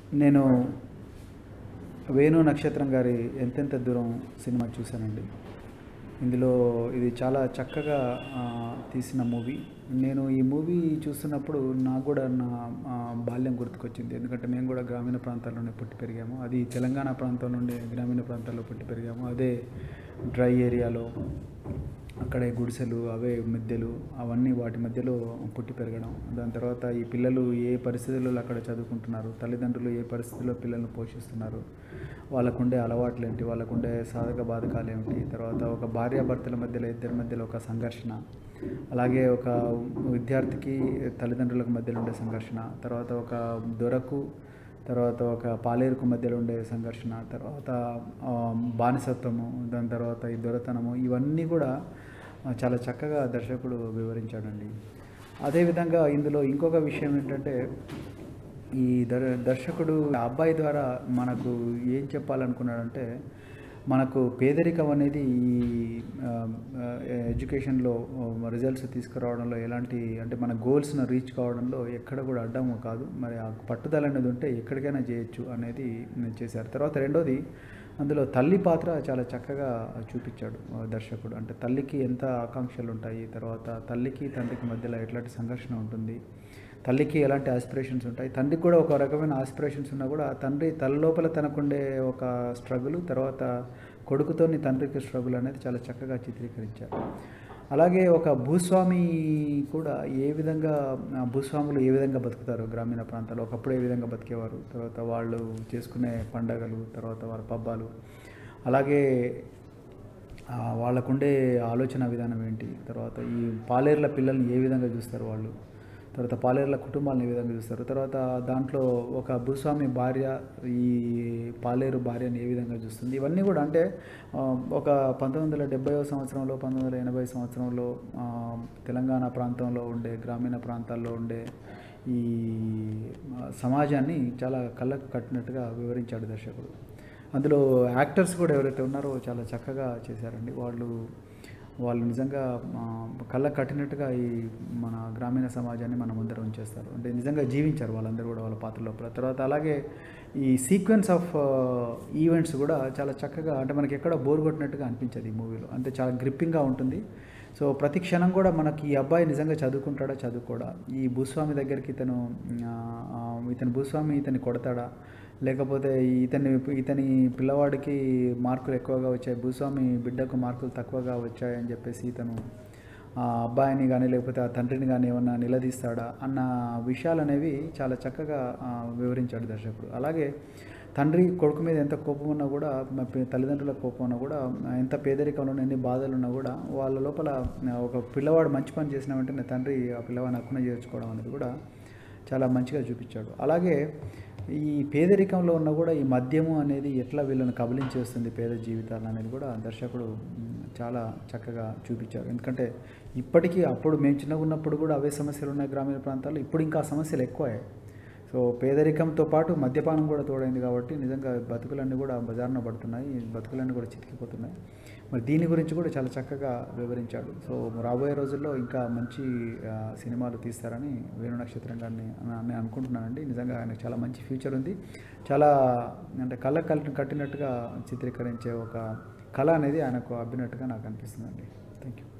నేను వేణు నక్షత్రం గారి ఎంతెంత దూరం సినిమా చూశానండి ఇందులో ఇది చాలా చక్కగా ఆ, తీసిన మూవీ నేను ఈ మూవీ చూస్తున్నప్పుడు నాకు కూడా నా ఆ, బాల్యం గుర్తుకొచ్చింది ఎందుకంటే మేము కూడా గ్రామీణ ప్రాంతాల్లోనే పుట్టి పెరిగాము అది తెలంగాణ ప్రాంతం నుండి గ్రామీణ ప్రాంతాల్లో పుట్టి పెరిగాము అదే డ్రై ఏరియాలో అక్కడే గుడిసెలు అవే మిద్దెలు అవన్నీ వాటి మధ్యలో పుట్టి పెరగడం దాని తర్వాత ఈ పిల్లలు ఏ పరిస్థితుల్లో అక్కడ చదువుకుంటున్నారు తల్లిదండ్రులు ఏ పరిస్థితుల్లో పిల్లల్ని పోషిస్తున్నారు వాళ్ళకుండే అలవాట్లు ఏంటి వాళ్ళకుండే సాధక బాధకాలు ఏమిటి తర్వాత ఒక భార్యాభర్తల మధ్యలో ఇద్దరి మధ్యలో ఒక సంఘర్షణ అలాగే ఒక విద్యార్థికి తల్లిదండ్రులకు మధ్యలో ఉండే సంఘర్షణ తర్వాత ఒక దొరకు తర్వాత ఒక పాలేరుకు మధ్యలో ఉండే సంఘర్షణ తర్వాత ఆ, బానిసత్వము దాని తర్వాత ఈ దొరతనము ఇవన్నీ కూడా ఆ, చాలా చక్కగా దర్శకుడు వివరించాడండి అదేవిధంగా ఇందులో ఇంకొక విషయం ఏంటంటే ఈ దర్ దర్శకుడు ఆ అబ్బాయి ద్వారా మనకు ఏం చెప్పాలనుకున్నాడంటే మనకు పేదరికం అనేది ఈ ఆ, ఆ, ఎడ్యుకేషన్లో రిజల్ట్స్ తీసుకురావడంలో ఎలాంటి అంటే మన గోల్స్ను రీచ్ కావడంలో ఎక్కడ కూడా అడ్డం కాదు మరి ఆ పట్టుదల అనేది ఉంటే ఎక్కడికైనా చేయొచ్చు అనేది చేశారు తర్వాత రెండోది అందులో తల్లి పాత్ర చాలా చక్కగా చూపించాడు ఆ, దర్శకుడు అంటే తల్లికి ఎంత ఆకాంక్షలు ఉంటాయి తర్వాత తల్లికి తండ్రికి మధ్యలో ఎట్లాంటి సంఘర్షణ ఉంటుంది తల్లికి ఎలాంటి ఆస్పిరేషన్స్ ఉంటాయి తండ్రికి కూడా ఒక రకమైన ఆస్పిరేషన్స్ ఉన్నా కూడా తండ్రి తల లోపల తనకుండే ఒక స్ట్రగుల్ తర్వాత కొడుకుతోని తండ్రికి స్ట్రగుల్ అనేది చాలా చక్కగా చిత్రీకరించారు అలాగే ఒక భూస్వామి కూడా ఏ విధంగా ఆ, భూస్వాములు ఏ విధంగా బతుకుతారు గ్రామీణ ప్రాంతాల్లో ఒకప్పుడు ఏ విధంగా బతికేవారు తర్వాత వాళ్ళు చేసుకునే పండగలు తర్వాత వాళ్ళ పబ్బాలు అలాగే ఆ, వాళ్ళకుండే ఆలోచన విధానం ఏంటి తర్వాత ఈ పాలేర్ల పిల్లల్ని ఏ విధంగా చూస్తారు వాళ్ళు తర్వాత పాలేర్ల కుటుంబాలను ఏ విధంగా చూస్తారు తర్వాత దాంట్లో ఒక భూస్వామి భార్య ఈ పాలేరు భార్యని ఏ విధంగా చూస్తుంది ఇవన్నీ కూడా అంటే ఆ, ఒక పంతొమ్మిది వందల డెబ్బైవ సంవత్సరంలో పంతొమ్మిది వందల ఎనభై సంవత్సరంలో ఆ, తెలంగాణ ప్రాంతంలో ఉండే గ్రామీణ ప్రాంతాల్లో ఉండే ఈ ఆ, సమాజాన్ని చాలా కళ్ళకు కట్టినట్టుగా వివరించాడు దర్శకుడు అందులో యాక్టర్స్ కూడా ఎవరైతే ఉన్నారో చాలా చక్కగా చేశారండి వాళ్ళు వాళ్ళు నిజంగా ఆ, కళ్ళకు కట్టినట్టుగా ఈ మన గ్రామీణ సమాజాన్ని మన ముందర ఉంచేస్తారు అంటే నిజంగా జీవించారు వాళ్ళందరూ కూడా వాళ్ళ పాత్ర లోపల తర్వాత అలాగే ఈ సీక్వెన్స్ ఆఫ్ ఈవెంట్స్ కూడా చాలా చక్కగా అంటే మనకి ఎక్కడ బోర్ కొట్టినట్టుగా అనిపించదు ఈ మూవీలో అంటే చాలా గ్రిప్పింగ్గా ఉంటుంది సో ప్రతి క్షణం కూడా మనకి ఈ అబ్బాయి నిజంగా చదువుకుంటాడా చదువుకోడా ఈ భూస్వామి దగ్గరికి ఇతను ఆ, ఆ, ఇతని భూస్వామి ఇతన్ని కొడతాడా లేకపోతే ఇతని ఇతని పిల్లవాడికి మార్కులు ఎక్కువగా వచ్చాయి భూస్వామి బిడ్డకు మార్కులు తక్కువగా వచ్చాయని చెప్పేసి ఇతను ఆ అబ్బాయిని కానీ లేకపోతే ఆ తండ్రిని కానీ ఏమన్నా నిలదీస్తాడా అన్న విషయాలు అనేవి చాలా చక్కగా ఆ, వివరించాడు దర్శకుడు అలాగే తండ్రి కొడుకు మీద ఎంత కోపం ఉన్నా కూడా మా పి- తల్లిదండ్రుల కోపం ఉన్నా కూడా ఎంత పేదరికంలో ఉన్న, ఎన్ని బాధలు ఉన్నా కూడా వాళ్ళ లోపల ఆ, ఒక పిల్లవాడు మంచి పని చేసిన వెంటనే తండ్రి ఆ పిల్లవాడిని హక్కున చేర్చుకోవడం అనేది కూడా చాలా మంచిగా చూపించాడు అలాగే ఈ పేదరికంలో ఉన్న కూడా ఈ మద్యము అనేది ఎట్లా వీళ్ళని కబలించేస్తుంది పేద జీవితాలు అనేది కూడా దర్శకుడు మ్, చాలా చక్కగా చూపించారు ఎందుకంటే ఇప్పటికీ అప్పుడు మేము చిన్నగా ఉన్నప్పుడు కూడా అవే సమస్యలు ఉన్నాయి గ్రామీణ ప్రాంతాల్లో ఇప్పుడు ఇంకా ఆ సమస్యలు ఎక్కువయ్యాయి సో పేదరికంతో పాటు మద్యపానం కూడా తోడైంది కాబట్టి నిజంగా బతుకులన్నీ కూడా బజారున పడుతున్నాయి ఈ బతుకులన్నీ కూడా చితికిపోతున్నాయి మరి దీని గురించి కూడా చాలా చక్కగా వివరించాడు సో రాబోయే రోజుల్లో ఇంకా మంచి ఆ, సినిమాలు తీస్తారని వేణు నక్షత్రం గారిని అన- నేను అనుకుంటున్నానండి నిజంగా ఆయనకు చాలా మంచి ఫ్యూచర్ ఉంది చాలా అంటే కళ్ళ కల్ కట్టినట్టుగా చిత్రీకరించే ఒక కళ అనేది ఆయనకు అబ్బినట్టుగా నాకు అనిపిస్తుందండి థ్యాంక్ యూ